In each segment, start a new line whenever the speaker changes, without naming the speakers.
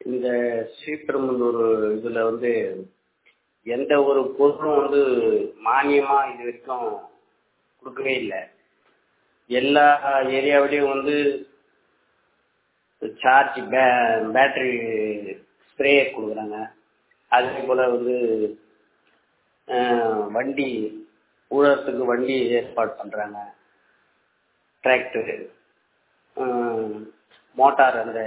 இந்த ஸ்ரீபெரும்புதூர் இதில் வந்து எந்த ஒரு பொருளும் வந்து மானியமாக இது வரைக்கும் கொடுக்கவே இல்லை எல்லா ஏரியாவிலையும் வந்து சார்ஜ் பே பேட்ரி ஸ்ப்ரேயர் கொடுக்குறாங்க அதே போல் வந்து வண்டி ஊழறதுக்கு வண்டி ஏற்பாடு பண்ணுறாங்க டிராக்டரு மோட்டார் அந்த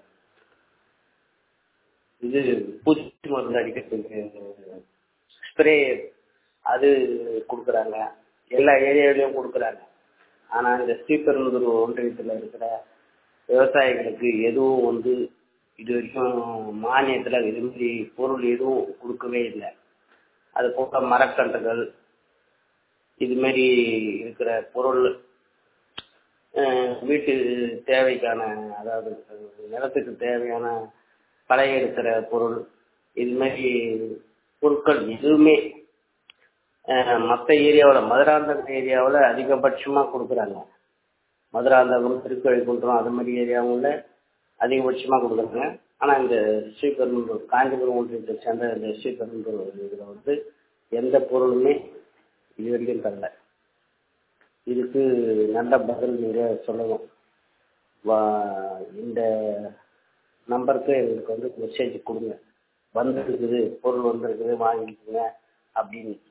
இது பூச்சி மருந்து அடிக்கிறதுக்கு ஸ்ப்ரே அது கொடுக்குறாங்க எல்லா ஏரியாவிலையும் கொடுக்குறாங்க ஆனால் இந்த ஸ்ரீபெரும்புதூர் ஒன்றியத்தில் இருக்கிற விவசாயிகளுக்கு எதுவும் வந்து இது வரைக்கும் மானியத்தில் இது மாதிரி பொருள் எதுவும் கொடுக்கவே இல்லை அது போக மரக்கன்றுகள் இது மாதிரி இருக்கிற பொருள் வீட்டு தேவைக்கான அதாவது நிலத்துக்கு தேவையான பழைய இருக்கிற பொருள் இது மாதிரி பொருட்கள் எதுவுமே மற்ற ஏரியாவில் மதுராந்தகம் ஏரியாவில் அதிகபட்சமாக கொடுக்குறாங்க மதுராந்தகம் திருக்கழிக்குன்றம் அது மாதிரி ஏரியாவில் அதிகபட்சமாக கொடுக்குறாங்க ஆனால் இந்த ஸ்ரீபெரும்புதூர் காஞ்சிபுரம் ஒன்றியத்தை சேர்ந்த இந்த ஸ்ரீபெரும்புதூர் இதில் வந்து எந்த பொருளுமே இது வரைக்கும் தரல இதுக்கு நல்ல பதில் நீங்கள் சொல்லணும் வா இந்த நம்பருக்கு எங்களுக்கு வந்து மெசேஜ் கொடுங்க வந்திருக்குது பொருள் வந்திருக்குது வாங்கிக்கோங்க அப்படின்னு